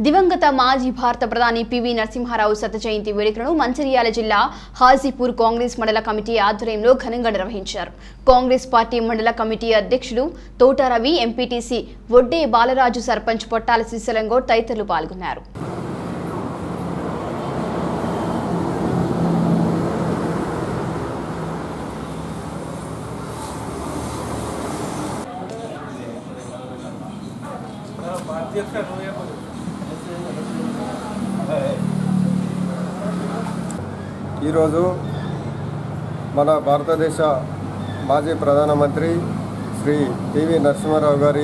దివంగత మాజీ భారత ప్రధాని పివి నరసింహారావు శత జయంతి వేడుకలను మంచిర్యాల జిల్లా హాజీపూర్ కాంగ్రెస్ మండల కమిటీ ఆధ్వర్యంలో ఘనంగా నిర్వహించారు కాంగ్రెస్ పార్టీ మండల కమిటీ అధ్యక్షుడు తోటారవి ఎంపీటీసీ వొడ్డే బాలరాజు సర్పంచ్ పొట్టాల శ్రీశైలంగౌడ్ తదితరులు పాల్గొన్నారు ఈరోజు మన భారతదేశ మాజీ ప్రధానమంత్రి శ్రీ పివి నరసింహారావు గారి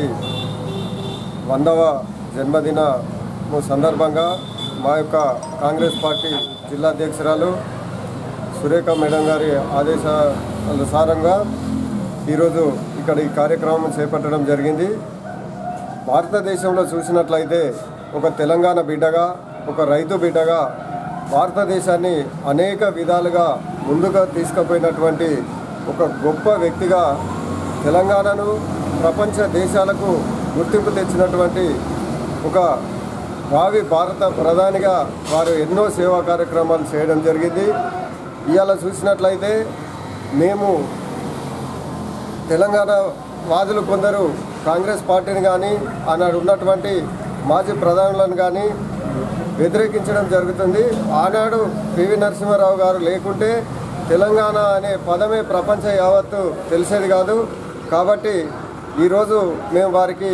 వందవ జన్మదినము సందర్భంగా మా యొక్క కాంగ్రెస్ పార్టీ జిల్లా అధ్యక్షురాలు సురేఖ మేడం గారి ఆదేశానుసారంగా ఈరోజు ఇక్కడ ఈ కార్యక్రమం చేపట్టడం జరిగింది భారతదేశంలో చూసినట్లయితే ఒక తెలంగాణ బిడ్డగా ఒక రైతు బిడ్డగా భారతదేశాన్ని అనేక విధాలుగా ముందుగా తీసుకుపోయినటువంటి ఒక గొప్ప వ్యక్తిగా తెలంగాణను ప్రపంచ దేశాలకు గుర్తింపు తెచ్చినటువంటి ఒక భావి భారత ప్రధానిగా వారు ఎన్నో సేవా కార్యక్రమాలు చేయడం జరిగింది ఇవాళ చూసినట్లయితే మేము తెలంగాణ వాదులు కొందరు కాంగ్రెస్ పార్టీని కానీ ఆనాడు ఉన్నటువంటి మాజీ ప్రధానులను కానీ వ్యతిరేకించడం జరుగుతుంది ఆనాడు పివి నరసింహారావు గారు లేకుంటే తెలంగాణ అనే పదమే ప్రపంచ యావత్తు తెలిసేది కాదు కాబట్టి ఈరోజు మేము వారికి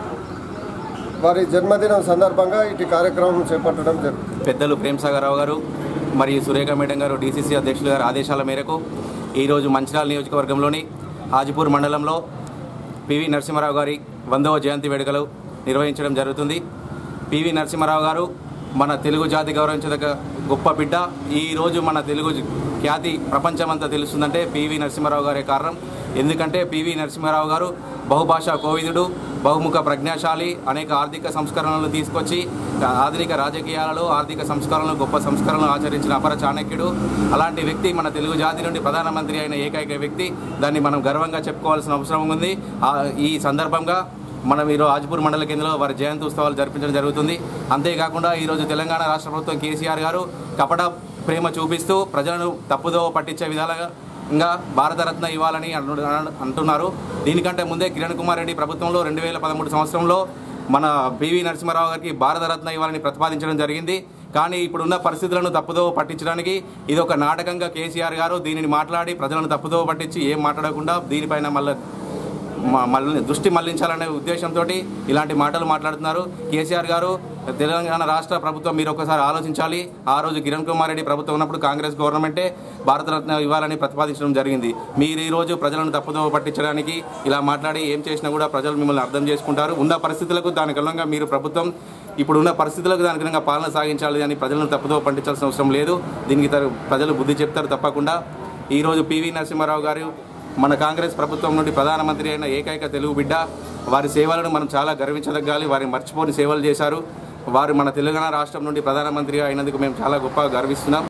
వారి జన్మదినం సందర్భంగా ఇటు కార్యక్రమం చేపట్టడం జరుగుతుంది పెద్దలు ప్రేమ్ సాగర్రావు గారు మరియు సురేఖ మేడం గారు డీసీసీ అధ్యక్షులు గారి ఆదేశాల మేరకు ఈరోజు మంచిర్యాల నియోజకవర్గంలోని హాజీపూర్ మండలంలో పివి నరసింహారావు గారి వందవ జయంతి వేడుకలు నిర్వహించడం జరుగుతుంది పివి నరసింహారావు గారు మన తెలుగు జాతి గౌరవించదగ్గ గొప్ప బిడ్డ ఈరోజు మన తెలుగు ఖ్యాతి ప్రపంచమంతా తెలుస్తుందంటే పివి నరసింహారావు గారే కారణం ఎందుకంటే పివి నరసింహారావు గారు బహుభాషా కోవిదుడు బహుముఖ ప్రజ్ఞాశాలి అనేక ఆర్థిక సంస్కరణలు తీసుకొచ్చి ఆధునిక రాజకీయాలలో ఆర్థిక సంస్కరణలు గొప్ప సంస్కరణలు ఆచరించిన అపర చాణక్యుడు అలాంటి వ్యక్తి మన తెలుగు జాతి నుండి ప్రధానమంత్రి అయిన ఏకైక వ్యక్తి దాన్ని మనం గర్వంగా చెప్పుకోవాల్సిన అవసరం ఉంది ఆ, ఈ సందర్భంగా మనం ఈరోజు ఆజ్పూర్ మండల కేంద్రంలో వారి జయంతి ఉత్సవాలు జరిపించడం జరుగుతుంది అంతేకాకుండా ఈరోజు తెలంగాణ రాష్ట్ర ప్రభుత్వం కేసీఆర్ గారు కపట ప్రేమ చూపిస్తూ ప్రజలను తప్పుదో పట్టించే విధాలుగా ఇంకా భారతరత్న ఇవ్వాలని అను- అను- అంటున్నారు దీనికంటే ముందే కిరణ్ కుమార్ రెడ్డి ప్రభుత్వంలో రెండు వేల పదమూడు సంవత్సరంలో మన పివి నరసింహారావు గారికి భారతరత్న ఇవ్వాలని ప్రతిపాదించడం జరిగింది కానీ ఇప్పుడున్న పరిస్థితులను తప్పుదో పట్టించడానికి ఇది ఒక నాటకంగా కేసీఆర్ గారు దీనిని మాట్లాడి ప్రజలను తప్పుదో పట్టించి ఏం మాట్లాడకుండా దీనిపైన మళ్ళీ మ- మళ్ళీ దృష్టి మళ్లించాలనే ఉద్దేశంతో ఇలాంటి మాటలు మాట్లాడుతున్నారు కేసీఆర్ గారు తెలంగాణ రాష్ట్ర ప్రభుత్వం మీరు ఒకసారి ఆలోచించాలి ఆ రోజు కిరణ్ కుమార్ రెడ్డి ప్రభుత్వం ఉన్నప్పుడు కాంగ్రెస్ గవర్నమెంటే భారతరత్న ఇవ్వాలని ప్రతిపాదించడం జరిగింది మీరు ఈ రోజు ప్రజలను తప్పుదో పట్టించడానికి ఇలా మాట్లాడి ఏం చేసినా కూడా ప్రజలు మిమ్మల్ని అర్థం చేసుకుంటారు ఉన్న పరిస్థితులకు దానికి అనుగుణంగా మీరు ప్రభుత్వం ఇప్పుడు ఉన్న పరిస్థితులకు దానికి అనుగుణంగా పాలన సాగించాలి అని ప్రజలను తప్పుదో పట్టించాల్సిన అవసరం లేదు దీనికి తరు- ప్రజలు బుద్ధి చెప్తారు తప్పకుండా ఈరోజు పివి నరసింహారావు గారు మన కాంగ్రెస్ ప్రభుత్వం నుండి ప్రధానమంత్రి అయిన ఏకైక తెలుగు బిడ్డ వారి సేవలను మనం చాలా గర్వించదగ్గాలి వారి మర్చిపోని సేవలు చేశారు వారు మన తెలంగాణ రాష్ట్రం నుండి ప్రధానమంత్రిగా అయినందుకు మేము చాలా గొప్పగా గర్విస్తున్నాం